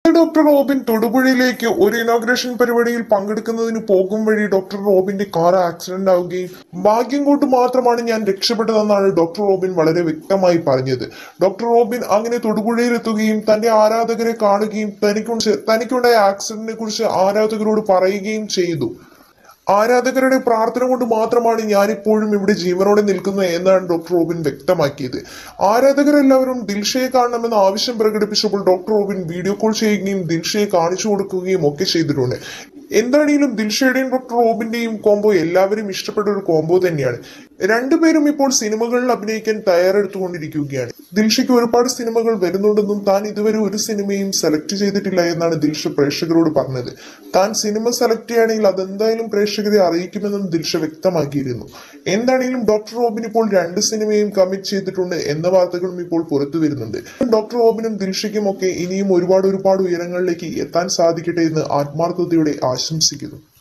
doctor Robin തൊടുപുഴയിലേക്ക് ഒരു inauguration പരിപാടിയിൽ പങ്കെടുക്കുന്നതിന് പോകും വഴി ഡോക്ടർ റോബിന്റെ കാർ ആക്സിഡന്റ് ആവുകയും ഭാഗ്യം കൊണ്ട് മാത്രമാണ് ഞാൻ രക്ഷപ്പെട്ടതെന്നാണ് ഡോക്ടർ റോബിൻ വളരെ വ്യക്തമായി പറഞ്ഞത് ഡോക്ടർ റോബിൻ അങ്ങനെ തൊടുപുഴയിൽ എത്തുകയും തന്റെ ആരാധകരെ കാണുകയും തനിക്കുണ്ട് തനിക്കുണ്ടായ ആക്സിഡന്റിനെ കുറിച്ച് ആരാധകരോട് പറയുകയും ചെയ്തു ആരാധകരുടെ പ്രാർത്ഥന കൊണ്ട് മാത്രമാണ് ഞാനിപ്പോഴും ഇവിടെ ജീവനോടെ നിൽക്കുന്നത് എന്നാണ് ഡോക്ടർ റോബിൻ വ്യക്തമാക്കിയത് ആരാധകരെല്ലാവരും ദിൽഷയെ കാണണമെന്ന് ആവശ്യം പ്രകടിപ്പിച്ചപ്പോൾ ഡോക്ടർ റോബിൻ വീഡിയോ കോൾ ചെയ്യുകയും ദിൽഷയെ കാണിച്ചു കൊടുക്കുകയും ഒക്കെ ചെയ്തിട്ടുണ്ട് എന്താണെങ്കിലും ദിൽഷയുടെയും ഡോക്ടർ റോബിന്റെയും കോംബോ എല്ലാവരും ഇഷ്ടപ്പെട്ട ഒരു കോംബോ തന്നെയാണ് രണ്ടുപേരും ഇപ്പോൾ സിനിമകളിൽ അഭിനയിക്കാൻ തയ്യാറെടുത്തുകൊണ്ടിരിക്കുകയാണ് ദിൽഷയ്ക്ക് ഒരുപാട് സിനിമകൾ വരുന്നുണ്ടെന്നും താൻ ഇതുവരെ ഒരു സിനിമയും സെലക്ട് ചെയ്തിട്ടില്ല എന്നാണ് ദിൽഷ പ്രേക്ഷകരോട് പറഞ്ഞത് താൻ സിനിമ സെലക്ട് ചെയ്യുകയാണെങ്കിൽ അതെന്തായാലും പ്രേക്ഷകരെ അറിയിക്കുമെന്നും ദിൽഷ വ്യക്തമാക്കിയിരുന്നു എന്താണെങ്കിലും ഡോക്ടർ റോബിൻ ഇപ്പോൾ രണ്ട് സിനിമയും കമ്മിറ്റ് ചെയ്തിട്ടുണ്ട് എന്ന വാർത്തകളും ഇപ്പോൾ പുറത്തു വരുന്നുണ്ട് ഡോക്ടർ റോബിനും ദിൽഷയ്ക്കും ഒക്കെ ഇനിയും ഒരുപാട് ഒരുപാട് ഉയരങ്ങളിലേക്ക് എത്താൻ സാധിക്കട്ടെ എന്ന് ആത്മാർത്ഥതയോടെ ആശംസിക്കുന്നു